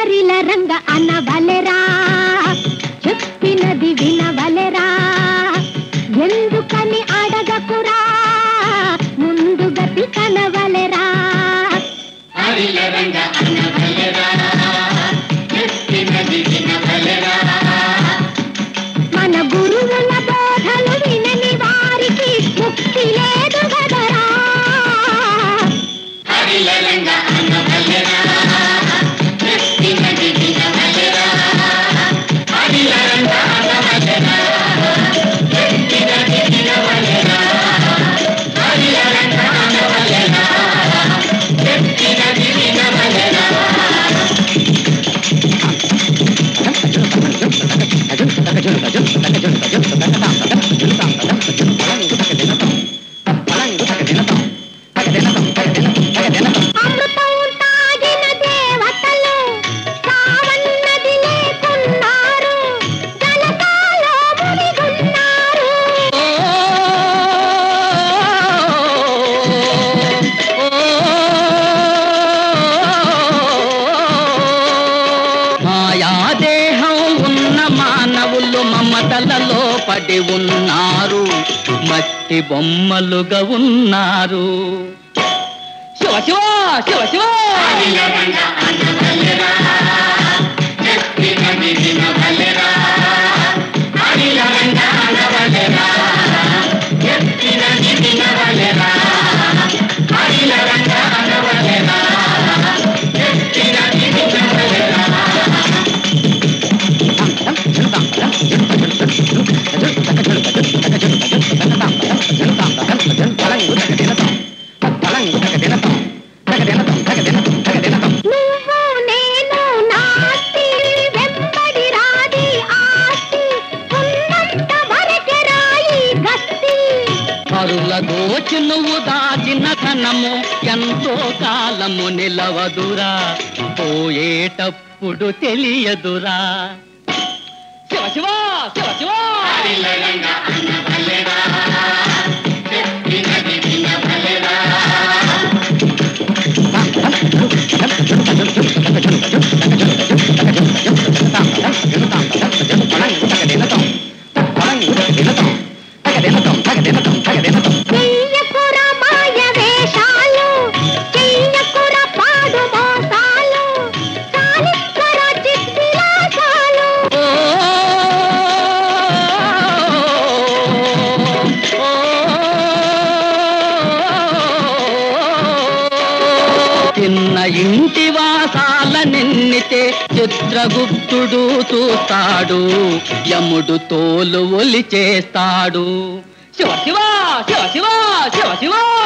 హరిల రంగ అనవలెరా చెప్పినది వినవలెరా ఎందుకని అడగకురా ముందు గతి కనవలెరా హరిల రంగ అన్నవలెరా చెప్పినది వినవలెరా మన గురువుల బోధలు వినని వారికి ముక్తి లేదు గదరా హరిల రంగ అన్నవలెరా చెప్పినది వినవలెరా హరిల రంగ అన్నవలెరా చెప్పినది వినవలెరా హరిల రంగ అన్నవలెరా చెప్పినది వినవలెరా అమృతం తాగిన దేవతలు కావన్నది లేకున్నారు జలకాలో మునిగున్నారు మాయాదేహం ఉన్న మానవులు మమతలలో పడి ఉన్నారు మట్టి బొమ్మలుగా ఉన్నారు శివ శివ శివ శివ హరిల రంగ అన్నవలెరా చెప్పినది వినవలెరా హరిల రంగ అన్నవలెరా చెప్పినది వినవలెరా హరిల రంగ అన్నవలెరా చెప్పినది వినవలెరా నువ్వు నేను నాస్తి వెంబడి రాది ఆస్తి ఉన్నంత వరకే రాయి గస్తి పరుల దోచి నువ్వు దాచిన ధనము ఎంతో కాలము నిలవదురా పోయేటప్పుడు తెలియదురా శివ శివ శివ శివ హరిల రంగ అన్నవలెరా చెప్పినది వినవలెరా చెయ్యకుర మాయ వేషాలు చెయ్యకుర పాడు మోసాలు చాలిక్కర చిత్విలాసాలు చిన్న ఇంటి వాసాల నిన్నితే చిత్రగుప్తుడు చూస్తాడు యముడు తోలు ఒలి చేస్తాడు శివ శివ శివ శివ శివ శివ